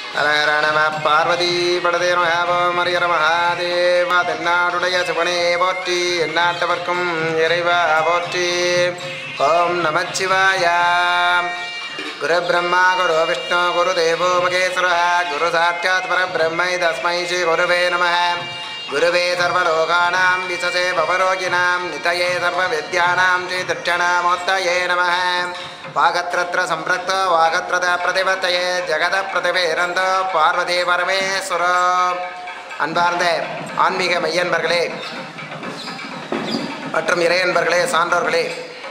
ஹரஹர நம பார்வதி படதே நம மரியர மகாதேவா தென்னாடுடைய சிவனே போற்றி எந்நாட்டவர்க்கும் இறைவா போற்றி ஓம் நமச்சிவாய குரு பிரம்மா குரு விஷ்ணு குரு தேவோ மகேஸ்வர குரு சாட்சாத் பரபிரம்மை தஸ்மை ஸ்ரீ குருவே நம குருவே சர்வலோகானாம் விசசே பவரோகிணாம் நிதயே சர்வவித்யானாம் ஸ்ரீ தட்சணாமூர்த்தயே நம வாகத்ரத்ர சம்பிரக்தோ வாகத்ரத பிரதிபத்தையே ஜெகத பிரதிபேரந்தோ பார்வதி பரமேஸ்வரோ அன்பார்ந்த ஆன்மீக மையன்பர்களே மற்றும் இறையன்பர்களே சான்றோர்களே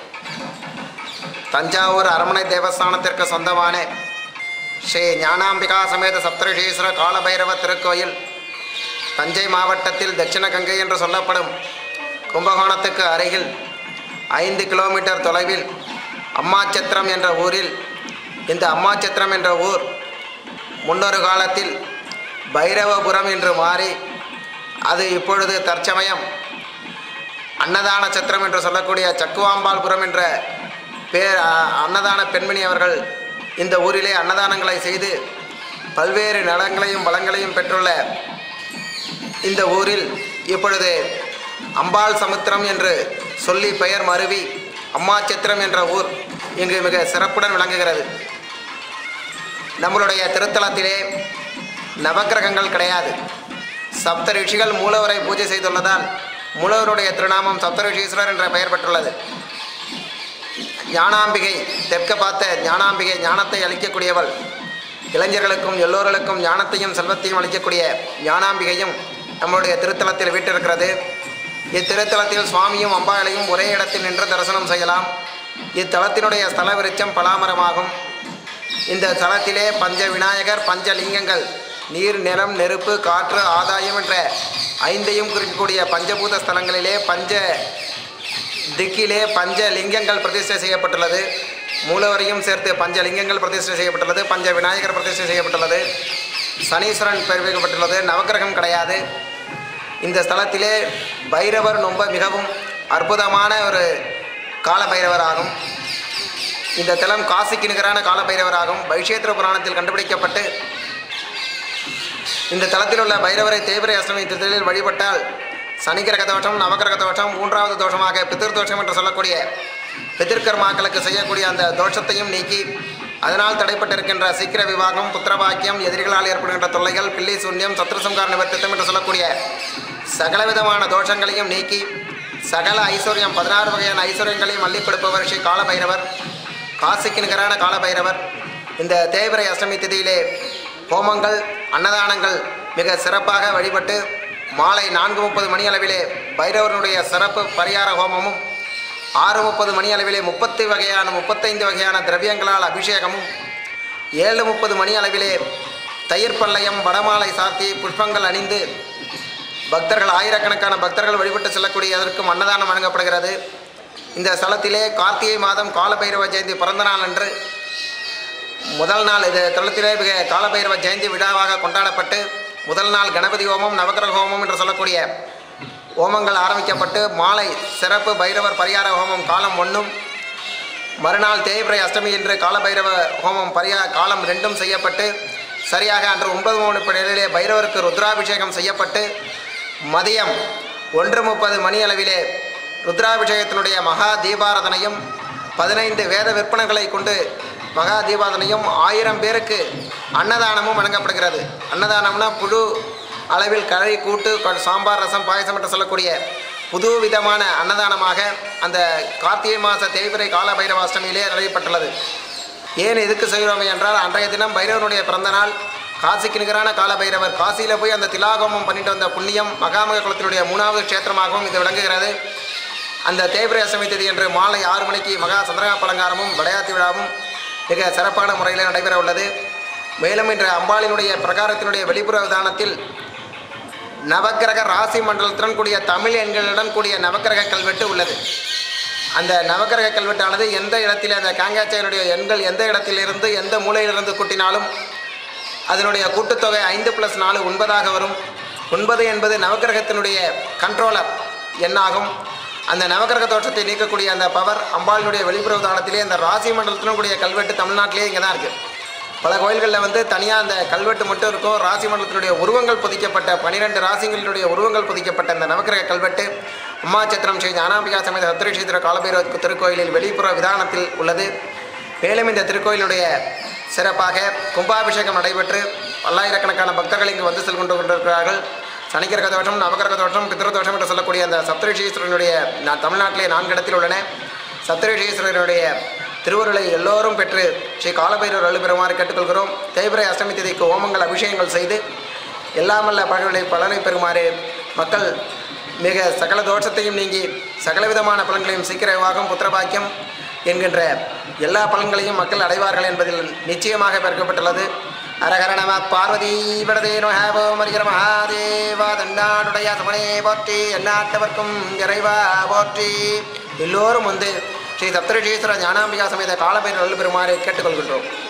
தஞ்சாவூர் அரண்மனை தேவஸ்தானத்திற்கு சொந்தமான ஸ்ரீ ஞானாம்பிகா சமேத சப்தரிஷீஸ்வர காலபைரவ திருக்கோயில் தஞ்சை மாவட்டத்தில் தட்சிண கங்கை என்று சொல்லப்படும் கும்பகோணத்துக்கு அருகில் ஐந்து கிலோமீட்டர் தொலைவில் அம்மாச்சத்திரம் என்ற ஊரில் இந்த அம்மாச்சத்திரம் என்ற ஊர் முன்னொரு காலத்தில் பைரவபுரம் என்று மாறி அது இப்பொழுது தற்சமயம் அன்னதான சத்திரம் என்று சொல்லக்கூடிய சக்குவாம்பாள்புரம் என்ற பேர் அ- அன்னதான பெண்மணி அவர்கள் இந்த ஊரிலே அன்னதானங்களை செய்து பல்வேறு நலங்களையும் வளங்களையும் பெற்றுள்ள இந்த ஊரில் இப்பொழுது அம்பாள் சமுத்திரம் என்று சொல்லி பெயர் மருவி அம்மாச்சத்திரம் என்ற ஊர் இங்கு மிக சிறப்புடன் விளங்குகிறது நம்மளுடைய திருத்தலத்திலே நவக்கிரகங்கள் கிடையாது சப்த ரிஷிகள் மூலவரை பூஜை செய்துள்ளதால் மூலவருடைய திருநாமம் சப்தரிஷீஸ்வரர் என்ற பெயர் பெற்றுள்ளது ஞானாம்பிகை தெற்க பார்த்த ஞானாம்பிகை ஞானத்தை அளிக்கக்கூடியவள் இளைஞர்களுக்கும் எல்லோர்களுக்கும் ஞானத்தையும் செல்வத்தையும் அளிக்கக்கூடிய ஞானாம்பிகையும் நம்மளுடைய திருத்தலத்தில் வீட்டிருக்கிறது இத்திருத்தலத்தில் சுவாமியும் அம்பாளையும் ஒரே இடத்தில் நின்று தரிசனம் செய்யலாம் இத்தலத்தினுடைய ஸ்தல விருட்சம் பலாமரமாகும் இந்த தலத்திலே பஞ்ச விநாயகர் பஞ்ச லிங்கங்கள் நீர் நிலம் நெருப்பு காற்று ஆதாயம் என்ற ஐந்தையும் குறிக்கக்கூடிய பஞ்சபூத ஸ்தலங்களிலே பஞ்ச திக்கிலே பஞ்ச லிங்கங்கள் பிரதிஷ்டை செய்யப்பட்டுள்ளது மூலவரையும் சேர்த்து பஞ்ச லிங்கங்கள் பிரதிஷ்டை செய்யப்பட்டுள்ளது பஞ்ச விநாயகர் பிரதிஷ்டை செய்யப்பட்டுள்ளது சனீஸ்வரன் பெருவிக்கப்பட்டுள்ளது நவக்கிரகம் கிடையாது இந்த ஸ்தலத்திலே பைரவர் ரொம்ப மிகவும் அற்புதமான ஒரு கால பைரவராகும் இந்த தலம் காசிக்கு நிகரான கால பைரவராகும் பைஷேத்திர புராணத்தில் கண்டுபிடிக்கப்பட்டு இந்த தலத்தில் உள்ள பைரவரை தேய்பிரை அஷ்டமி திருத்தலில் வழிபட்டால் சனிக்கிரக தோஷம் நவக்கிரக தோஷம் மூன்றாவது தோஷமாக பிதிர் தோஷம் என்று சொல்லக்கூடிய பிதிர்கர்மாக்களுக்கு செய்யக்கூடிய அந்த தோஷத்தையும் நீக்கி அதனால் தடைப்பட்டிருக்கின்ற சீக்கிர விவாகம் புத்திரபாக்கியம் எதிரிகளால் ஏற்படுகின்ற தொல்லைகள் பில்லி சூன்யம் சத்ருசம்கார நிவர்த்தித்தம் என்று சொல்லக்கூடிய சகலவிதமான தோஷங்களையும் நீக்கி சகல ஐஸ்வர்யம் பதினாறு வகையான ஐஸ்வர்யங்களையும் அள்ளி கொடுப்பவர் ஸ்ரீ காலபைரவர் காசிக்கு நிகரான காலபைரவர் இந்த தேய்பிரை அஷ்டமி திதியிலே ஹோமங்கள் அன்னதானங்கள் மிக சிறப்பாக வழிபட்டு மாலை நான்கு முப்பது மணி அளவிலே பைரவனுடைய சிறப்பு பரிகார ஹோமமும் ஆறு முப்பது மணி அளவிலே முப்பத்து வகையான முப்பத்தைந்து வகையான திரவியங்களால் அபிஷேகமும் ஏழு முப்பது மணி அளவிலே தயிர் பல்லயம் வடமாலை சாத்தி புஷ்பங்கள் அணிந்து பக்தர்கள் ஆயிரக்கணக்கான பக்தர்கள் வழிபட்டு செல்லக்கூடிய அதற்கும் அன்னதானம் வழங்கப்படுகிறது இந்த ஸ்தலத்திலே கார்த்திகை மாதம் காலபைரவ ஜெயந்தி பிறந்த நாள் அன்று முதல் நாள் இது தளத்திலே மிக காலபைரவ ஜெயந்தி விழாவாக கொண்டாடப்பட்டு முதல் நாள் கணபதி ஹோமம் நவக்கிரக ஹோமம் என்று சொல்லக்கூடிய ஹோமங்கள் ஆரம்பிக்கப்பட்டு மாலை சிறப்பு பைரவர் பரிகார ஹோமம் காலம் ஒன்றும் மறுநாள் தேய்பிரை அஷ்டமி என்று காலபைரவ ஹோமம் பரியா காலம் ரெண்டும் செய்யப்பட்டு சரியாக அன்று ஒன்பது மூணு நிலையிலே பைரவருக்கு ருத்ராபிஷேகம் செய்யப்பட்டு மதியம் ஒன்று முப்பது மணி அளவிலே ருத்ராபிஷேகத்தினுடைய மகா தீபாரதனையும் பதினைந்து வேத விற்பனைகளை கொண்டு மகா தீபாரதனையும் ஆயிரம் பேருக்கு அன்னதானமும் வழங்கப்படுகிறது அன்னதானம்னா புழு அளவில் கறி கூட்டு க- சாம்பார் ரசம் பாயசம் என்று சொல்லக்கூடிய புது விதமான அன்னதானமாக அந்த கார்த்திகை மாத தேய்பிரை கால பைரவாஷ்டமியிலே நடைபெற்றுள்ளது ஏன் எதுக்கு செய்கிறோம் என்றால் அன்றைய தினம் பைரவனுடைய பிறந்த நாள் காசிக்கு நிகரான கால பைரவர் காசியில் போய் அந்த திலாகோமம் பண்ணிட்டு வந்த புண்ணியம் மகாமக குலத்தினுடைய மூணாவது க்ஷேத்திரமாகவும் இது விளங்குகிறது அந்த தேய்பிரை அஷ்டமி தேதி என்று மாலை ஆறு மணிக்கு மகா சந்திரகா பலங்காரமும் விளையாட்டு விழாவும் மிக சிறப்பான முறையில் நடைபெற உள்ளது மேலும் இன்று அம்பாளினுடைய பிரகாரத்தினுடைய வெளிப்புற விதானத்தில் நவக்கிரக ராசி மண்டலத்துடன் கூடிய தமிழ் எண்களுடன் கூடிய நவக்கிரக கல்வெட்டு உள்ளது அந்த நவக்கிரக கல்வெட்டானது எந்த இடத்தில் அந்த காங்காச்சையனுடைய எண்கள் எந்த இடத்திலிருந்து எந்த மூலையிலிருந்து கூட்டினாலும் அதனுடைய கூட்டுத்தொகை ஐந்து ப்ளஸ் நாலு ஒன்பதாக வரும் ஒன்பது என்பது நவக்கிரகத்தினுடைய கண்ட்ரோலர் எண்ணாகும் அந்த நவக்கிரக தோற்றத்தை நீக்கக்கூடிய அந்த பவர் அம்பாளினுடைய வெளிப்புற உதாரணத்திலே அந்த ராசி மண்டலத்திலும் கூடிய கல்வெட்டு தமிழ்நாட்டிலே இங்கே தான் இருக்குது பல கோயில்களில் வந்து தனியாக அந்த கல்வெட்டு மட்டும் இருக்கும் ராசி மண்டலத்தினுடைய உருவங்கள் பொதிக்கப்பட்ட பனிரெண்டு ராசிகளினுடைய உருவங்கள் பொதிக்கப்பட்ட அந்த நவக்கிரக கல்வெட்டு அம்மாச்சத்திரம் ஸ்ரீ ஞானாம்பிகா சமேத சத்திரக்ஷேத்திர காலபைரவ திருக்கோயிலில் வெளிப்புற விதானத்தில் உள்ளது மேலும் இந்த திருக்கோயிலுடைய சிறப்பாக கும்பாபிஷேகம் நடைபெற்று பல்லாயிரக்கணக்கான பக்தர்கள் இங்கு வந்து செல் கொண்டு கொண்டிருக்கிறார்கள் சனிக்கிரக தோஷம் நவகிரக தோஷம் பித்ரு தோஷம் என்று சொல்லக்கூடிய அந்த சப்தரிஷீஸ்வரனுடைய நான் தமிழ்நாட்டிலே நான்கு இடத்தில் உள்ளன சப்தரிஷீஸ்வரனுடைய திருவருளை எல்லோரும் பெற்று ஸ்ரீ காலபைரவர் அழுபெறுமாறு கேட்டுக்கொள்கிறோம் தேய்பிரை அஷ்டமி திதிக்கு ஹோமங்கள் அபிஷேகங்கள் செய்து எல்லாமல்ல பலனை பலனை பெறுமாறு மக்கள் மிக சகல தோஷத்தையும் நீங்கி சகலவிதமான பலன்களையும் சீக்கிரமாகும் புத்திரபாக்கியம் என்கின்ற எல்லா பலன்களையும் மக்கள் அடைவார்கள் என்பதில் நிச்சயமாக பெருக்கப்பட்டுள்ளது அரகர நம பார்வதி படதே நோஹாபோ மரிகர மகாதேவா தன்னாடுடைய சமனே போற்றி எந்நாட்டவர்க்கும் இறைவா போற்றி எல்லோரும் வந்து ஸ்ரீ சப்தரிஷீஸ்வர ஞானாம்பிகா சமேத காலபைரவர் பெறுமாறு கேட்டுக்கொள்கின்றோம்